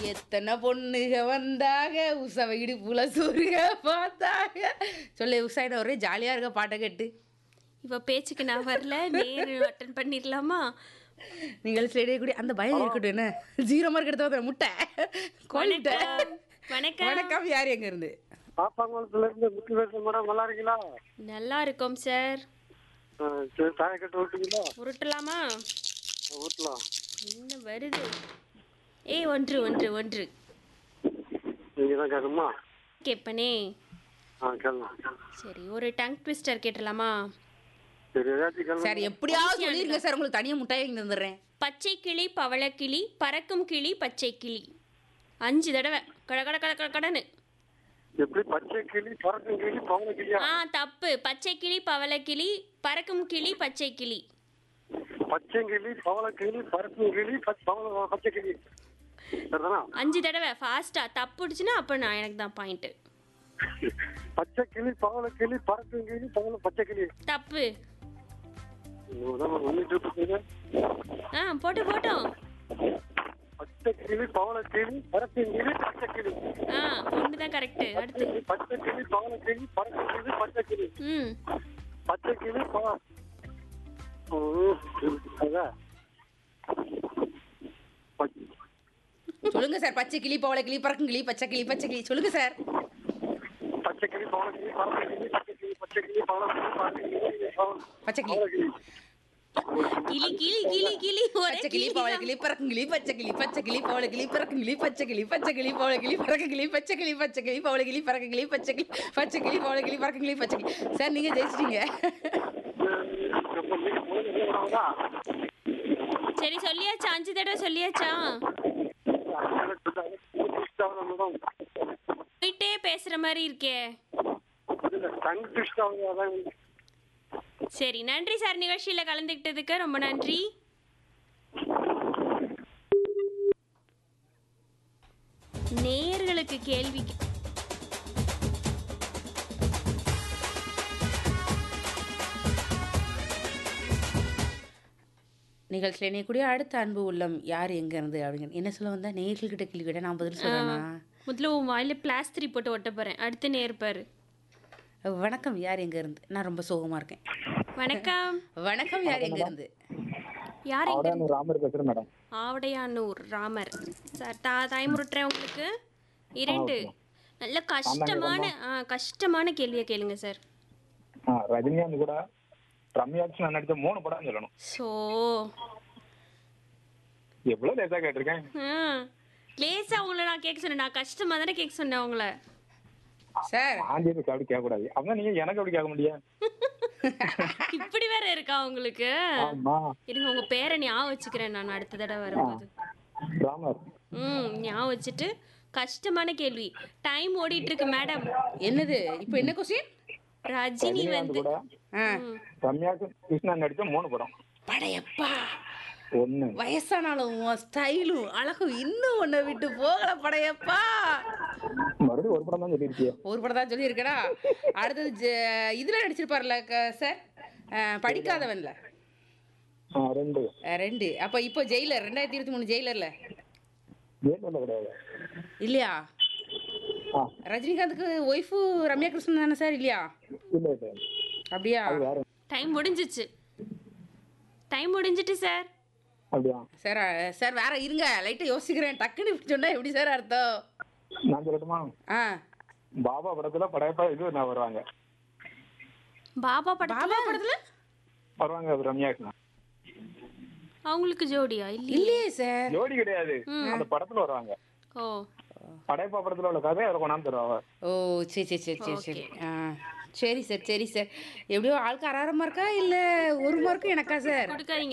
எத்தனை பொண்ணுக வந்தாக உஷாவை இடுப்புல சொருக பார்த்தாங்க சொல்லு உஷா என்ன ஒரே ஜாலியா இருக்க பாட்டை கேட்டு இவ பேச்சுக்கு நான் வரல நேரு அட்டன் பண்ணிடலாமா நீங்கள் கூடிய அந்த பயம் இருக்கட்டும் என்ன ஜீரோ மார்க் எடுத்த முட்டை கொண்டுட்டேன் வணக்கம் வணக்கம் வணக்கம் யார் எங்க இருந்து பாப்பாங்குளத்துல இருந்து முத்து பேசுறேன் மேடம் நல்லா இருக்கீங்களா நல்லா இருக்கோம் சார் ஆ, சரி தாய கட்டு விட்டீங்களா உருட்டலாமா ஊட்டலாம் என்ன வருது ஏய் ஒன்று ஒன்று ஒன்று நீங்க தான் கேட்கணுமா கேட்பனே ஆ கேட்கலாம் சரி ஒரு டங் ட்விஸ்டர் கேட்டலாமா சரி ஏதாச்சும் கேளுங்க சார் எப்படியாவது சொல்லிருங்க சார் உங்களுக்கு தனியா முட்டாய் வாங்கி தந்துடுறேன் பச்சை கிளி பவளக்கிளி பறக்கும் கிளி பச்சை கிளி அஞ்சு தடவை கட கட கட கட கடன்னு எப்படி பச்சை கிளி பறக்கும் கிளி பவன கிளியா ஆ தப்பு பச்சை கிளி பவளக்கிளி பறக்கும் கிளி பச்சை கிளி பச்சை கிளி பவள கிளி பறக்கும் கிளி பச்ச- பவள பச்சை கிளி சரிதானா அஞ்சு தடவை ஃபாஸ்டா தப்புடுச்சுன்னா அப்போ நான் எனக்கு தான் பாயிண்ட்டு பச்சை கிளி பவள கிளி பறக்கும் கிளி பவள பச்சை கிளி தப்பு ஒன்னிட்டு இருக்கீங்க ஆ போட்டு போட்டோம் பச்சை கிளி பவள கிளி பறக்கும் கிளி பச்சை கிளி ஆ ஒன்று தான் கரெக்டு அடுத்து பச்சை கிளி பவள கிளி பறக்கும் கிளி பச்சை கிளி ம் பச்சை கிளி பவ ஓ, அதான். பச்சை- சொல்லுங்க சார் பச்சை கிளி பவள கிளி பறக்கும் கிளி பச்சை கிளி பச்சை கிளி சொல்லுங்க சார் பச்சை கிளி பவள கிளி பறக்கும் கிளி பச்சை கிளி பச்சை கிளி பவள கிளி பறக்கும் கிளி பவள- பச்சை கிளி பவள கிளி கிளி கிளி கிளி கிளி ஒரே பச்சை கிளி கிளி பவள கிளி பறக்கும் கிளி பச்சை கிளி பச்சை கிளி பவள கிளி பறக்கும் கிளி பச்சை கிளி பச்சை கிளி பவள கிளி பறக்கும் கிளி பச்சை கிளி பச்சை கிளி பவள கிளி பறக்கும் கிளி பச்சை கிளி பச்சை கிளி பவள கிளி பறக்கும் கிளி பச்சை கிளி சார் நீங்க ஜெயிச்சிட்டீங்க அப்ப நீங்க முதல்ல சொல்லுவாங்களா? சரி சொல்லியாச்சா அஞ்சு தடவை சொல்லியாச்சா மேடம். போயிட்டே பேசுற மாதிரி இருக்கே இல்ல, tongue twist ஆகுது, அதான் சரி நன்றி சார் நிகழ்ச்சியில கலந்துக்கிட்டதுக்கு ரொம்ப நன்றி நேர்களுக்கு கேள்வி கே- நிகழ்ச்சியில் இணையக்கூடிய அடுத்த அன்பு உள்ளம் யார் எங்க இருந்து அப்படிங்க என்ன சொல்ல வந்தா நேர்கள்கிட்ட கேள்வி கேட்ட நான் பதில் சொல்றேனா முதல்ல உன் வாயில பிளாஸ்திரி போட்டு ஒட்ட போறேன் அடுத்து நேர்பாரு வணக்கம் யார் எங்க இருந்து நான் ரொம்ப சோகமா இருக்கேன் வணக்கம் வணக்கம் யார் எங்க இருந்து யார் எங்க நான் ராமர் பேசுறேன் மேடம் ஆவடையானூர் ராமர் சார் தா தாய்முருட்டுறேன் உங்களுக்கு இரண்டு நல்ல கஷ்டமான ஆ கஷ்டமான கேள்வியை கேளுங்க சார் ஆ ரஜினிகாந்த் கூட ரம்யாட்சி நான் நடிச்ச மூணு படம் சொல்லணும் ஸோ எவ்வளவு லேசா கேட்டிருக்கேன் லேசா உங்களை நான் கேட்க சொன்னேன் நான் கஷ்டமா தானே கேட்க சொன்னேன் உங்களை சார் ஆஞ்சதுக்கு அப்படி கேட்க கூடாது அப்ப நீங்க எனக்கு அப்படி கேட்க முடியாது இப்படி வேற இருக்கா உங்களுக்கு ஆமா இருங்க உங்க பேரை ஞாபகம் வச்சுக்கிறேன் நான் அடுத்த தடவை வரும்போது ராமர் ம் ஞாபகம் வச்சுட்டு கஷ்டமான கேள்வி டைம் ஓடிட்டு இருக்கு மேடம் என்னது இப்போ என்ன கொஸ்டின் ரஜினி ரஜினிகாந்த் வந்து கூட ஆ ரம்யா கிருஷ்ணன் நடிச்ச மூணு படம் படையப்பா ஒண்ணு வயசானாலும் உன் ஸ்டைலும் அழகும் இன்னும் உன்னை விட்டு போகல படையப்பா மறுபடியும் ஒரு படம் தான் சொல்லியிருக்கிய ஒரு படம் தான் சொல்லியிருக்கடா அடுத்தது ஜ- இதுல நடிச்சிருப்பார்ல க- சார் அஹ், படிக்காதவன்ல ஆ, ரெண்டு அஹ், ரெண்டு அப்ப இப்போ ஜெயிலர் ரெண்டாயிரத்தி இருபத்தி மூணு ஜெயிலர்ல ஜெயலலிதா கிடையாது இல்லையா ஆ ரஜினிகாந்துக்கு ஒய்ஃபு ரம்யா கிருஷ்ணன் தானே சார் இல்லையா இல்ல இல்ல அப்படியா அது வேற டைம் முடிஞ்சிச்சு டைம் முடிஞ்சிட்டு சார் அப்படியா சார் அஹ், சார் வேற இருங்க லைட்டா யோசிக்கிறேன் டக்குன்னு இப்படி சொன்னா எப்படி சார் அர்த்தம் நான் சொல்லட்டுமா ஆ பாபா படத்துல படையப்பா இது நான் வருவாங்க பாபா படத்துல பாபா படத்துல வருவாங்க ரம்யா கிருஷ்ணன் அவங்களுக்கு ஜோடியா இல்லையே இல்லையே சார் ஜோடி கிடையாது அந்த படத்துல வருவாங்க ஓ படையப்பா படத்துல உள்ள கதையை அவரை கொண்டாந்து தருவாங்க ஓ சரி சரி சரி சரி சரி ஆ சரி சார் சரி சார் எப்படியோ ஆளுக்கு அரை அரை மார்க்கா இல்லை ஒரு மார்க்கும் எனக்கா சார் கொடுக்காதீங்க